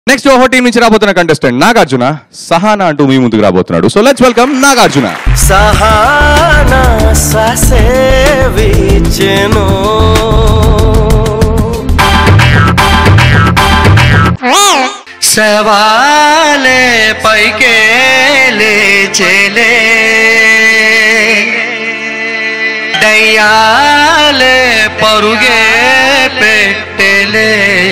Next ఓహో team నుంచి రాబోతున్న కంటెస్టెంట్ నాగార్జున సహానా అంటూ మీ ముందుకు రాబోతున్నాడు సో లెట్స్ వెల్కమ్ నాగార్జున సహానా ససేవిచెను సవాలే పైకే లేచెలే దయ్యాలే పరుగే పెట్టెలే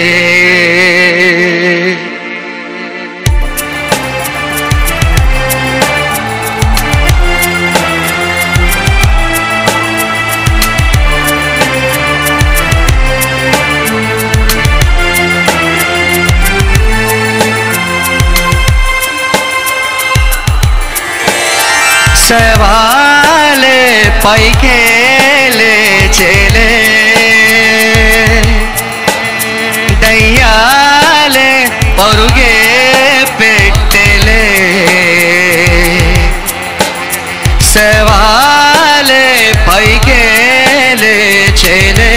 సవాలే పైకే లేచెలే దయ్యాలే పరుగే పెట్టెలే సవాలే పైకే లేచెలే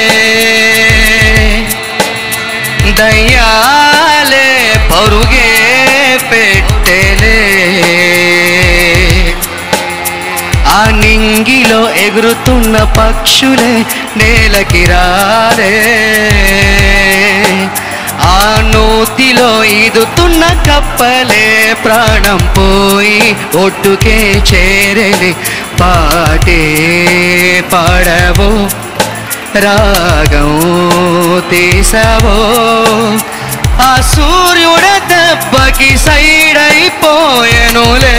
దయ్యాలే పరుగే పెట్టెలే ఆ నింగిలో ఎగురుతున్న పక్షులే నేలకి రారే ఆ నూతిలో ఈదుతున్న కప్పలే ప్రాణం పోయి ఒట్టుకే చేరలి పాటే పాడవో రాగం తీసవో ఆ సూర్యుడ దెబ్బకి సైడ్ అయిపోయెనులే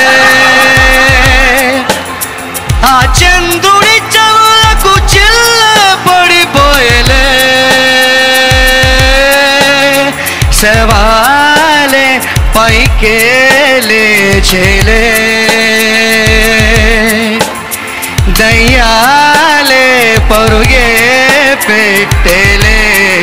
ఆ చంద్రుడి చెవులకు చిల్ల పడిపోయలే సవాలే పైకే లేచెలే దయ్యాలే పరుగే పెట్టెలే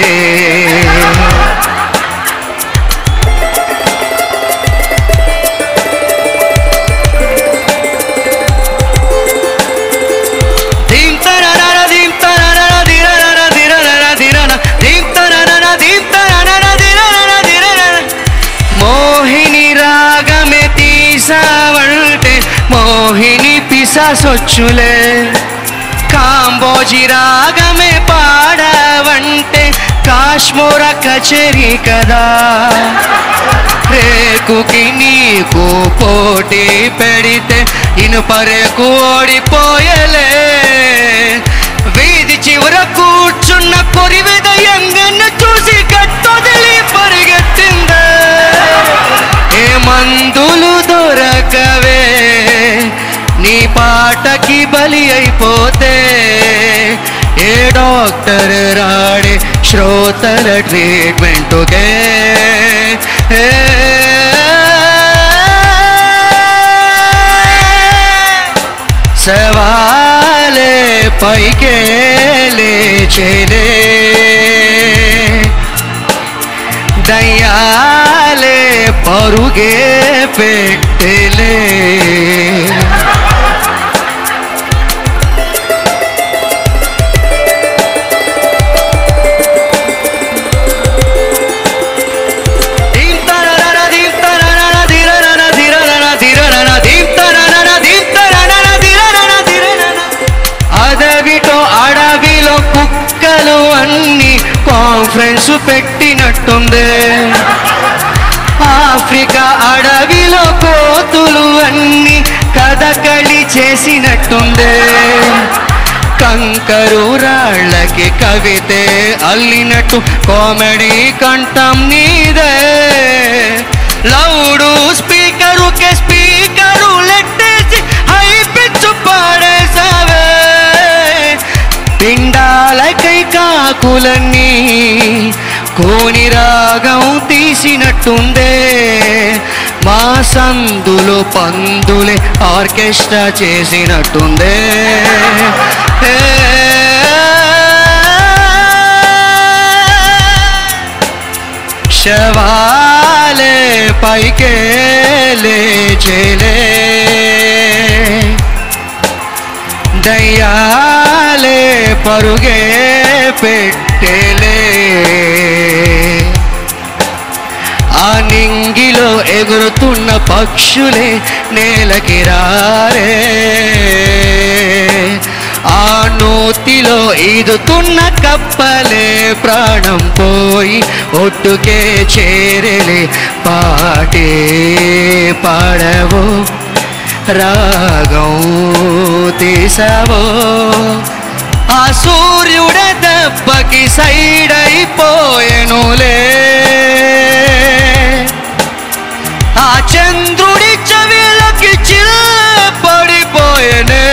ధీం తరరర ధీం తరరర ధిరరర ధిరరర ధిరర ధీం తరరర ధీం తరరర ధిరరర ధిరరర మోహిని రాగమే తీసావంటే మోహిని పిససొచ్చులే కాంబోజి రాగమే పాడవంటే కాశ్మోర కచేరి కదా రేకుకి నీకు పోటీ పెడితే ఇనుపరేకు ఓడిపోయలే వీధి చివర కూర్చున్న కొరివిద ఎంగన్ను చూసి కట్టొదిలి పరిగెత్తిందే ఏ మందులు దొరకవే నీ పాటకి బలి అయిపోతే ఏ డాక్టర్ రాడే శ్రోతల ట్రీట్మెంటుకే సవాలే పైకే లేచెలే దయ్యాలే పరుగే పెట్టెలే ధీం తరరర ధీం తరరర ధిరరర ధిరరర ధిరరర ధీం తరరర ధీం తరరర ధిరరర ధిరరర అడవితో అడవిలో కుక్కలు అన్ని కాన్ఫరెన్స్ పెట్టినట్టుంది ఆఫ్రికా అడవిలో కోతులు అన్ని కథకళి చేసినట్టుంది కంకరు రాళ్ళకి కవితే అల్లినట్టు కామెడీ కంఠం నీదే లౌడు స్పీకరు కే స్పీకరు లెట్టేసి హై పిచ్చు పాడేసావే పిండాలకై కాకులన్నీ కోని రాగం తీసినట్టుందే మా సందులు పందులే ఆర్కెస్ట్రా చేసినట్టుందే ఏ శవాలే పైకే లేచెలే దయ్యాలే పరుగే పెట్టెలే ఆ నింగిలో ఎగురుతున్న పక్షులే నేలకి రారే ఆ నూతిలో ఈదుతున్న కప్పలే ప్రాణం పోయి ఒట్టుకే చేరలే పాటే పాడవో రాగం తీసావో ఆ సూర్యుడ దెబ్బకి సైడ్ అయిపోయెనులే ఆ చంద్రుడి చెవిలకి పడిపోయెనే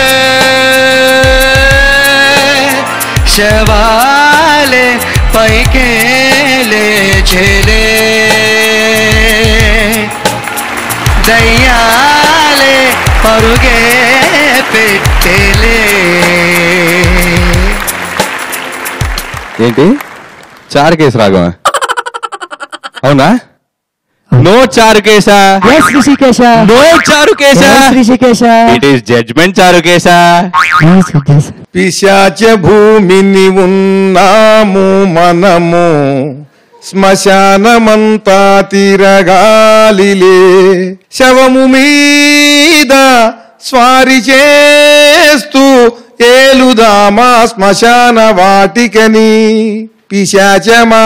శవాలే పైకే లేచెలే దయ్యాలే పరుగే పెట్టెలే ఏంటి చారుకేశ రాగం అవునా no Charukesha yes Rishikesha no Charukesha yes Rishikesha it is judgement Charukesha yes yes పిశాచ భూమిని ఉన్నాము మనము శ్మశానమంతా తిరగాలిలే శవము మీద స్వారి చేస్తూ ఏలుదామా శ్మశాన వాటికని పిశాచమా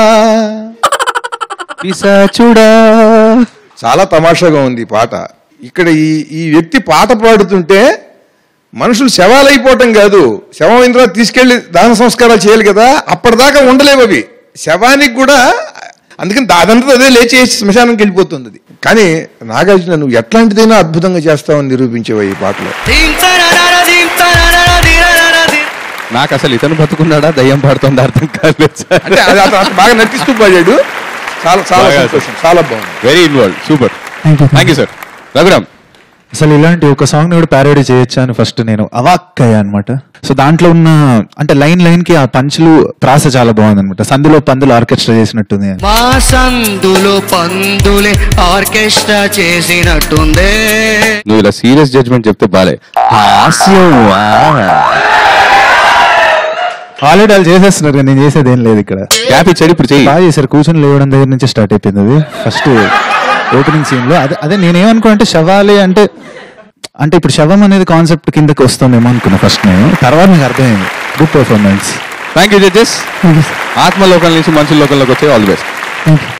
పిశాచుడా చాలా తమాషాగా ఉంది ఈ పాట ఇక్కడ ఈ ఈ వ్యక్తి పాట పాడుతుంటే మనుషులు శవాలైపోవటం కాదు శవం అయిన తర్వాత తీసుకెళ్లి దాన సంస్కారాలు చేయాలి కదా అప్పటిదాకా ఉండలేవు అవి శవానికి కూడా అందుకని అదంతా అదే లేచేసి శ్మశానానికి వెళ్ళిపోతుంది అది కానీ నాగార్జున నువ్వు ఎట్లాంటిదైనా అద్భుతంగా చేస్తావని నిరూపించేవా ఈ పాటలో ధీం తరరర ధీం తరరర ధీరరర ధీం. నాకు అసలు ఇతను బతుకున్నాడా దయ్యం పాడుతుంది అర్థం కాలేదు సార్ అంటే అది అతను అంత బాగా నటిస్తూ పాడాడు చాలా చాలా బాగా సంతోషం చాలా బాగుంది very involve super Thank you. Thank you sir Raghuram అసలు ఇలాంటి ఒక సాంగ్ కూడా ప్యారోడీ చేయొచ్చా అని ఫస్ట్ నేను అవాక్కయ్యా అనమాట సో దాంట్లో ఉన్న అంటే లైన్ లైన్ కి ఆ పంచులు ప్రాస చాలా బాగుంది అనమాట సందులో పందులు ఆర్కెస్ట్రా చేసినట్టుంది అని. మా సందులు పందులే ఆర్కెస్ట్రా చేసినట్టుందే నువ్వు ఇలా సీరియస్ జడ్జ్మెంట్ చెప్తే బాలే హాస్యం ఆల్రెడీ వాళ్ళు చేసేస్తున్నారు కానీ నేను చేసేది ఏం లేదు ఇక్కడ గ్యాప్ ఇచ్చాడు ఇప్పుడు చెయ్యి బాగా చేశారు కూర్చొని లేవడం దగ్గర నుంచి స్టార్ట్ అయిపోయింది అది ఫస్ట్ ఓపెనింగ్ సీన్ లో అదే అదే నేనేమనుకో అంటే శవాలే అంటే అంటే ఇప్పుడు శవం అనేది కాన్సెప్ట్ కిందకి వస్తుందేమో అనుకున్నా ఫస్ట్ నేను తర్వాత నాకు అర్థమైంది good performance thank you judges ఆత్మలోకం నుంచి మనుషుల లోకంలోకి వచ్చే all the best thank you